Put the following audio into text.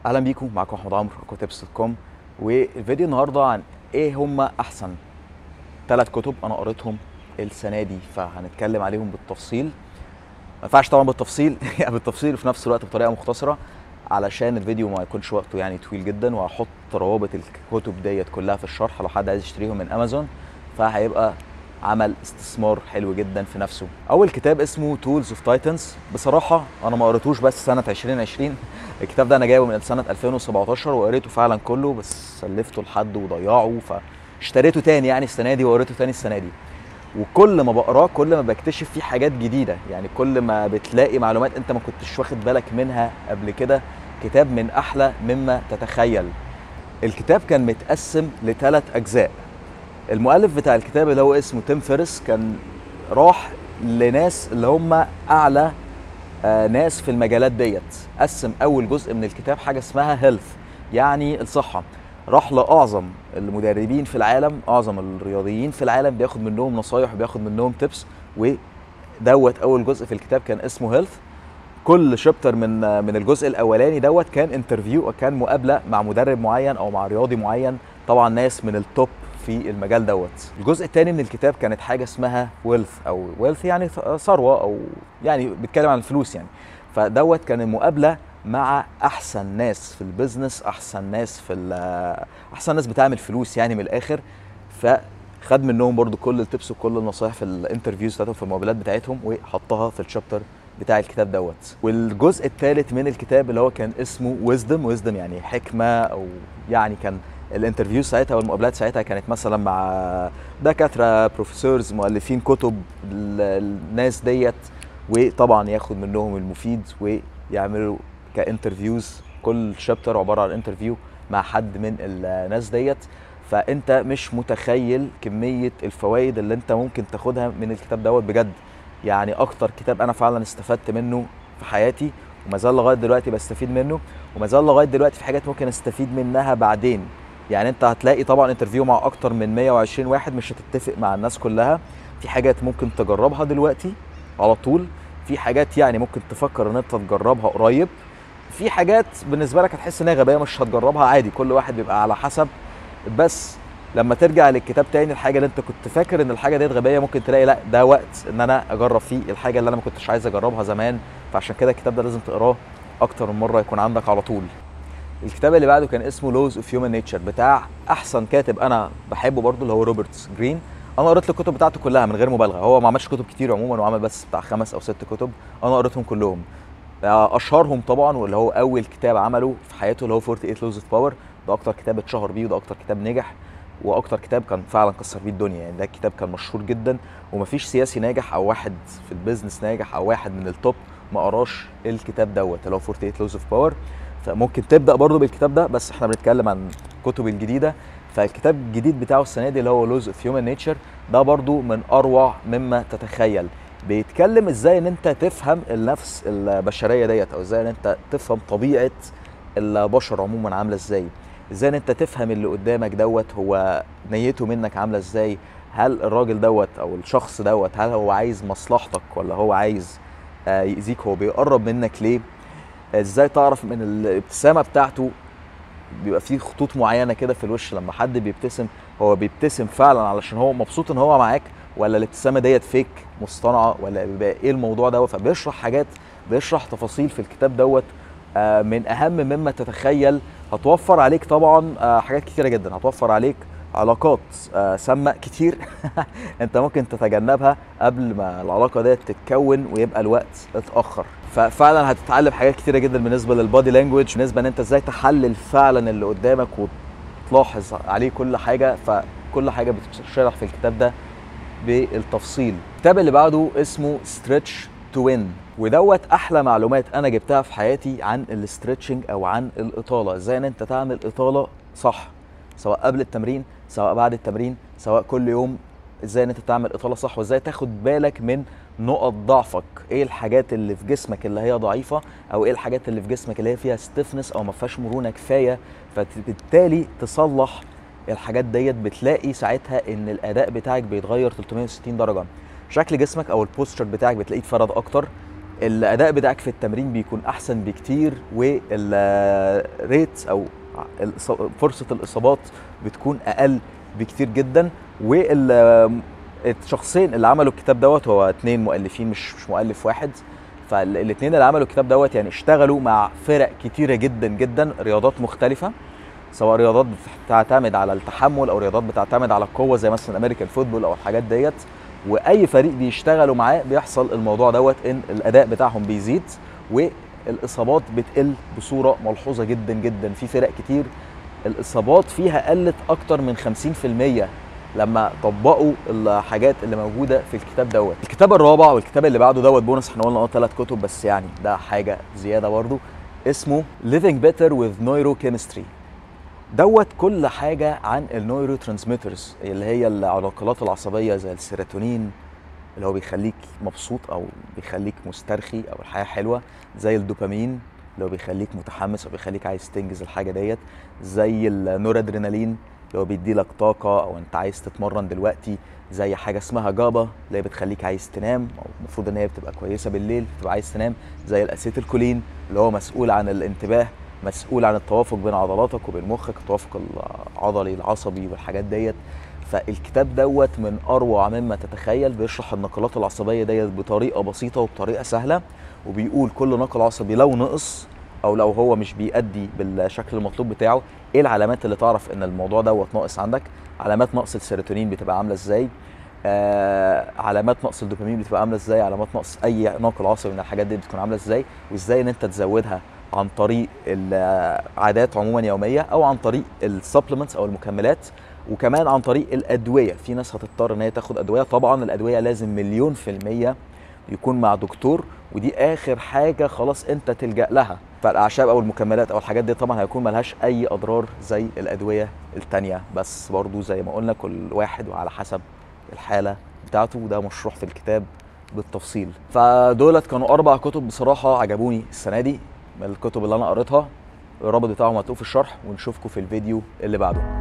اهلا بيكم معاكم احمد عمرو كتبس دوت كوم والفيديو النهارده عن ايه هم احسن ثلاث كتب انا قريتهم السنه دي فهنتكلم عليهم بالتفصيل ما ينفعش طبعا بالتفصيل يعني بالتفصيل وفي نفس الوقت بطريقه مختصره علشان الفيديو ما يكونش وقته يعني طويل جدا وهحط روابط الكتب ديت كلها في الشرح لو حد عايز يشتريهم من امازون فهيبقى عمل استثمار حلو جدا في نفسه اول كتاب اسمه تولز اوف تايتنز بصراحه انا ما قريتوش بس سنه 2020 الكتاب ده انا جايبه من سنه 2017 وقريته فعلا كله بس سلفته لحد وضيعه فاشتريته تاني يعني السنه دي وقريته تاني السنه دي وكل ما بقراه كل ما بكتشف فيه حاجات جديده يعني كل ما بتلاقي معلومات انت ما كنتش واخد بالك منها قبل كده كتاب من احلى مما تتخيل الكتاب كان متقسم لثلاث اجزاء المؤلف بتاع الكتاب اللي هو اسمه تيم فيرس كان راح لناس اللي هم اعلى آه، ناس في المجالات ديت قسم اول جزء من الكتاب حاجه اسمها هيلث يعني الصحه راح لاعظم المدربين في العالم اعظم الرياضيين في العالم بياخد منهم نصايح وبياخد منهم تيبس ودوت اول جزء في الكتاب كان اسمه هيلث كل شابتر من آه، من الجزء الاولاني دوت كان انترفيو كان مقابله مع مدرب معين او مع رياضي معين طبعا ناس من التوب في المجال دوت الجزء الثاني من الكتاب كانت حاجه اسمها ويلث او ويلث يعني ثروه او يعني بيتكلم عن الفلوس يعني فدوت كان المقابله مع احسن ناس في البيزنس احسن ناس في ال- احسن ناس بتعمل فلوس يعني من الاخر فخد منهم برضو كل التبس وكل النصائح في الانترفيوز بتاعتهم في المقابلات بتاعتهم وحطها في الشابتر بتاع الكتاب دوت والجزء الثالث من الكتاب اللي هو كان اسمه ويزدم ويزدم يعني حكمه او يعني كان الانترفيو ساعتها والمقابلات ساعتها كانت مثلا مع دكاتره بروفيسورز مؤلفين كتب ال- الناس ديت وطبعا ياخد منهم المفيد ويعملوا كانترفيوز كل شابتر عباره عن انترفيو مع حد من الناس ديت فانت مش متخيل كميه الفوائد اللي انت ممكن تاخدها من الكتاب دوت بجد يعني اكتر كتاب انا فعلا استفدت منه في حياتي وما زال لغايه دلوقتي بستفيد منه وما زال لغايه دلوقتي في حاجات ممكن استفيد منها بعدين يعني انت هتلاقي طبعا انترفيو مع اكتر من 120 واحد مش هتتفق مع الناس كلها في حاجات ممكن تجربها دلوقتي على طول في حاجات يعني ممكن تفكر ان انت تجربها قريب في حاجات بالنسبه لك هتحس ان هي غبيه مش هتجربها عادي كل واحد بيبقى على حسب بس لما ترجع للكتاب تاني الحاجه اللي انت كنت فاكر ان الحاجه ديت غبيه ممكن تلاقي لا ده وقت ان انا اجرب فيه الحاجه اللي انا ما كنتش عايز اجربها زمان فعشان كده الكتاب ده لازم تقراه اكتر من مره يكون عندك على طول الكتاب اللي بعده كان اسمه لوز اوف هيومن نيتشر بتاع احسن كاتب انا بحبه برضه اللي هو روبرت جرين انا قريت الكتب بتاعته كلها من غير مبالغه هو ما عملش كتب كتير عموما وعمل بس بتاع خمس او ست كتب انا قريتهم كلهم اشهرهم طبعا واللي هو اول كتاب عمله في حياته اللي هو 48 لوز اوف باور ده اكتر كتاب اتشهر بيه وده اكتر كتاب نجح واكتر كتاب كان فعلا كسر بيه الدنيا يعني ده كتاب كان مشهور جدا ومفيش سياسي ناجح او واحد في البيزنس ناجح او واحد من التوب ما قراش الكتاب دوت اللي هو 48 لوز اوف باور فممكن تبدا برضه بالكتاب ده بس احنا بنتكلم عن الكتب الجديده فالكتاب الجديد بتاعه السنه دي اللي هو لوز اوف هيومن نيتشر ده برضه من اروع مما تتخيل بيتكلم ازاي ان انت تفهم النفس البشريه ديت او ازاي ان انت تفهم طبيعه البشر عموما عامله ازاي ازاي ان انت تفهم اللي قدامك دوت هو نيته منك عامله ازاي هل الراجل دوت او الشخص دوت هل هو عايز مصلحتك ولا هو عايز آه، يأذيك هو بيقرب منك ليه ازاي تعرف من الابتسامه بتاعته بيبقى فيه خطوط معينه كده في الوش لما حد بيبتسم هو بيبتسم فعلا علشان هو مبسوط ان هو معاك ولا الابتسامه ديت فيك مصطنعه ولا بيبقى ايه الموضوع دوت فبيشرح حاجات بيشرح تفاصيل في الكتاب دوت آه، من اهم مما تتخيل هتوفر عليك طبعا آه، حاجات كتيره جدا هتوفر عليك علاقات آه، سامه كتير انت ممكن تتجنبها قبل ما العلاقه ديت تتكون ويبقى الوقت اتاخر ففعلا هتتعلم حاجات كتيره جدا بالنسبه للبادي لانجوج بالنسبه ان انت ازاي تحلل فعلا اللي قدامك وتلاحظ عليه كل حاجه فكل حاجه بتشرح في الكتاب ده بالتفصيل الكتاب اللي بعده اسمه ستريتش تو وين ودوت احلى معلومات انا جبتها في حياتي عن الاسترتشنج او عن الاطاله ازاي ان انت تعمل اطاله صح سواء قبل التمرين سواء بعد التمرين سواء كل يوم ازاي ان انت تعمل اطاله صح وازاي تاخد بالك من نقط ضعفك ايه الحاجات اللي في جسمك اللي هي ضعيفه او ايه الحاجات اللي في جسمك اللي هي فيها ستيفنس او ما فيهاش مرونه كفايه فبالتالي تصلح الحاجات ديت بتلاقي ساعتها ان الاداء بتاعك بيتغير 360 درجه شكل جسمك او البوستشر بتاعك بتلاقيه اتفرد اكتر الاداء بتاعك في التمرين بيكون احسن بكتير والريت او الإص- فرصه الاصابات بتكون اقل بكتير جدا والشخصين اللي عملوا الكتاب دوت هو اتنين مؤلفين مش مش مؤلف واحد فالاثنين اللي عملوا الكتاب دوت يعني اشتغلوا مع فرق كتيره جدا جدا رياضات مختلفه سواء رياضات بتعتمد على التحمل او رياضات بتعتمد على القوه زي مثلا امريكان فوتبول او الحاجات ديت واي فريق بيشتغلوا معاه بيحصل الموضوع دوت ان الاداء بتاعهم بيزيد والاصابات بتقل بصوره ملحوظه جدا جدا في فرق كتير الاصابات فيها قلت اكتر من 50% لما طبقوا الحاجات اللي موجوده في الكتاب دوت الكتاب الرابع والكتاب اللي بعده دوت بونص احنا قلنا اه ثلاث كتب بس يعني ده حاجه زياده برضو اسمه Living Better with Neurochemistry دوت كل حاجه عن النيورو ترانسميترز اللي هي العلاقلات العصبيه زي السيروتونين اللي هو بيخليك مبسوط او بيخليك مسترخي او الحياه حلوه زي الدوبامين اللي هو بيخليك متحمس او بيخليك عايز تنجز الحاجه ديت زي النورادرينالين اللي هو بيدي لك طاقه او انت عايز تتمرن دلوقتي زي حاجه اسمها جابا اللي هي بتخليك عايز تنام او المفروض ان هي بتبقى كويسه بالليل بتبقى عايز تنام زي الاسيتيلكولين اللي هو مسؤول عن الانتباه مسؤول عن التوافق بين عضلاتك وبين مخك التوافق العضلي العصبي والحاجات ديت فالكتاب دوت من اروع مما تتخيل بيشرح النقلات العصبيه ديت بطريقه بسيطه وبطريقه سهله وبيقول كل نقل عصبي لو نقص او لو هو مش بيأدي بالشكل المطلوب بتاعه ايه العلامات اللي تعرف ان الموضوع دوت ناقص عندك علامات نقص السيروتونين بتبقى عامله ازاي آه علامات نقص الدوبامين بتبقى عامله ازاي علامات نقص اي ناقل عصبي من الحاجات دي بتكون عامله ازاي وازاي ان انت تزودها عن طريق العادات عموما يوميه او عن طريق السبلمنتس او المكملات وكمان عن طريق الادويه في ناس هتضطر ان هي تاخد ادويه طبعا الادويه لازم مليون في الميه يكون مع دكتور ودي اخر حاجه خلاص انت تلجا لها فالاعشاب او المكملات او الحاجات دي طبعا هيكون ملهاش اي اضرار زي الادويه التانية بس برضو زي ما قلنا كل واحد وعلى حسب الحاله بتاعته وده مشروح في الكتاب بالتفصيل فدولت كانوا اربع كتب بصراحه عجبوني السنه دي من الكتب اللي انا قريتها الرابط بتاعهم هتلاقوه في الشرح ونشوفكم في الفيديو اللي بعده